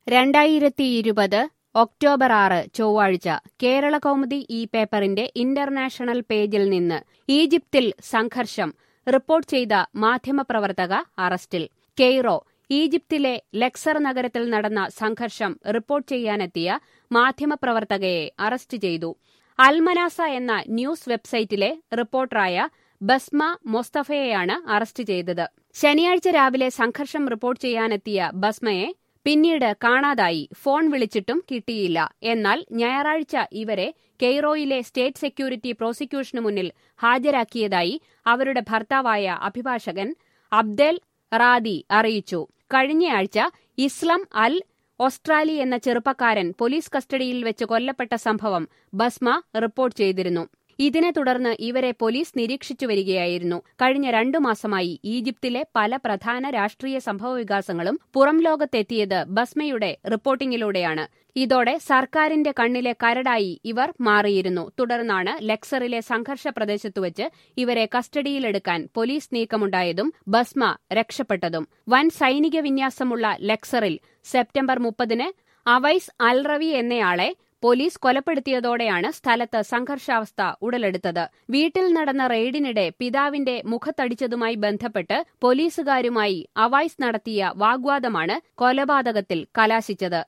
രണ്ടായിരത്തി ഇരുപത് ഒക്ടോബർ ആറ് ചൊവ്വാഴ്ച കേരള കൗമുദി ഈ പേപ്പറിന്റെ ഇന്റർനാഷണൽ പേജിൽ നിന്ന് ഈജിപ്തിൽ സംഘർഷം റിപ്പോർട്ട് ചെയ്ത മാധ്യമപ്രവർത്തക അറസ്റ്റിൽ കെയ്റോ ഈജിപ്തിലെ ലെക്സർ നഗരത്തിൽ നടന്ന സംഘർഷം റിപ്പോർട്ട് ചെയ്യാനെത്തിയ മാധ്യമപ്രവർത്തകയെ അറസ്റ്റ് ചെയ്തു അൽമനാസ എന്ന ന്യൂസ് വെബ്സൈറ്റിലെ റിപ്പോർട്ടറായ ബസ്മ മൊസ്തഫയെയാണ് അറസ്റ്റ് ചെയ്തത് ശനിയാഴ്ച രാവിലെ സംഘർഷം റിപ്പോർട്ട് ചെയ്യാനെത്തിയ ബസ്മയെ പിന്നീട് കാണാതായി ഫോൺ വിളിച്ചിട്ടും കിട്ടിയില്ല എന്നാൽ ഞായറാഴ്ച ഇവരെ കെയ്റോയിലെ സ്റ്റേറ്റ് സെക്യൂരിറ്റി പ്രോസിക്യൂഷനു മുന്നിൽ ഹാജരാക്കിയതായി അവരുടെ ഭർത്താവായ അഭിഭാഷകൻ അബ്ദേൽ റാദി അറിയിച്ചു കഴിഞ്ഞയാഴ്ച ഇസ്ലാം അൽ ഓസ്ട്രാലി എന്ന ചെറുപ്പക്കാരൻ പോലീസ് കസ്റ്റഡിയിൽ വെച്ച് കൊല്ലപ്പെട്ട സംഭവം ബസ്മ റിപ്പോർട്ട് ചെയ്തിരുന്നു ഇതിനെ തുടർന്ന് ഇവരെ പോലീസ് നിരീക്ഷിച്ചു വരികയായിരുന്നു കഴിഞ്ഞ രണ്ടു മാസമായി ഈജിപ്തിലെ പല പ്രധാന രാഷ്ട്രീയ സംഭവവികാസങ്ങളും പുറം ലോകത്തെത്തിയത് ബസ്മയുടെ റിപ്പോർട്ടിംഗിലൂടെയാണ് ഇതോടെ സർക്കാരിന്റെ കണ്ണിലെ കരടായി ഇവർ മാറിയിരുന്നു തുടർന്നാണ് ലെക്സറിലെ സംഘർഷ പ്രദേശത്തുവച്ച് ഇവരെ കസ്റ്റഡിയിലെടുക്കാൻ പോലീസ് നീക്കമുണ്ടായതും ബസ്മ രക്ഷപ്പെട്ടതും വൻ സൈനിക വിന്യാസമുള്ള ലെക്സറിൽ സെപ്റ്റംബർ മുപ്പതിന് അവൈസ് അൽറവി എന്നയാളെ പോലീസ് കൊലപ്പെടുത്തിയതോടെയാണ് സ്ഥലത്ത് സംഘർഷാവസ്ഥ ഉടലെടുത്തത് വീട്ടിൽ നടന്ന റെയ്ഡിനിടെ പിതാവിന്റെ മുഖത്തടിച്ചതുമായി ബന്ധപ്പെട്ട് പോലീസുകാരുമായി അവൈസ് നടത്തിയ വാഗ്വാദമാണ് കൊലപാതകത്തിൽ കലാശിച്ചത്